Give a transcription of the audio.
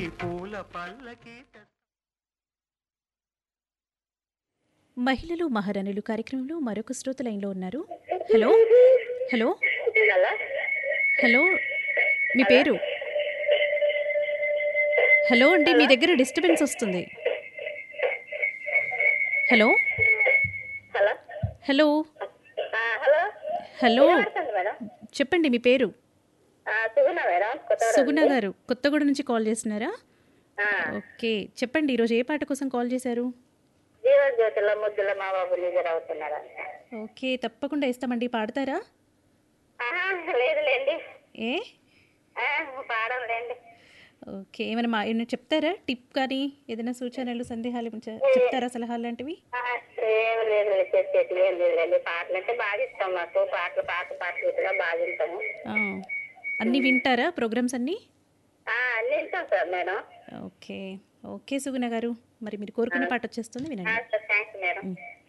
పూల పల్లకి తెస్తా మహిళలు మహారాణులు కార్యక్రమంలో మరొక శ్రోత లైన్లో ఉన్నారు హలో హలో హలో హలో మీ పేరు హలో అండి మీ దగ్గర డిస్టర్బెన్స్ వస్తుంది హలో హలో హలో ఆ, హలో హలో వినపడుతుంది మేడం చెప్పండి మీ పేరు ఆ, సుగుణ మేడం కొత్తగూడెం సుగుణ గారు కొత్తగూడ నుంచి కాల్ చేస్తున్నారా ఆ, ఓకే చెప్పండి ఈరోజు ఏ పాట కోసం కాల్ చేశారు జీవన జ్యోతిలో ముద్దుల మా బాబు లీజర్ అవుతున్నాడు ఓకే తప్పకుండా ఇస్తామండి పాడతారా ఆహా, లేదులేండి ఏ ఆ, పాడం లేండి ఓకే ఏమైనా మా ఏమైనా చెప్తారా టిప్ కానీ ఏదైనా సూచనలు సందేహాలు ఏమైనా చె- చెప్తారా సలహాలు లాంటివి ఆ, ఏం లేదు చెప్పేది ఏం లేదులేండి పాటలు అంటే బాగా ఇష్టం మాకు పాటలు పాత పాటలు కూడా బాగా వింటాము ఆ, అన్నీ వింటారా ప్రోగ్రామ్స్ అన్నీ ఆ, అన్ని వింటాం sir madam okay okay Suguna గారు మరి మీరు కోరుకున్న పాట వచ్చేస్తుంది వినండి థ్యాంక్స్ మేడం ఉమ్.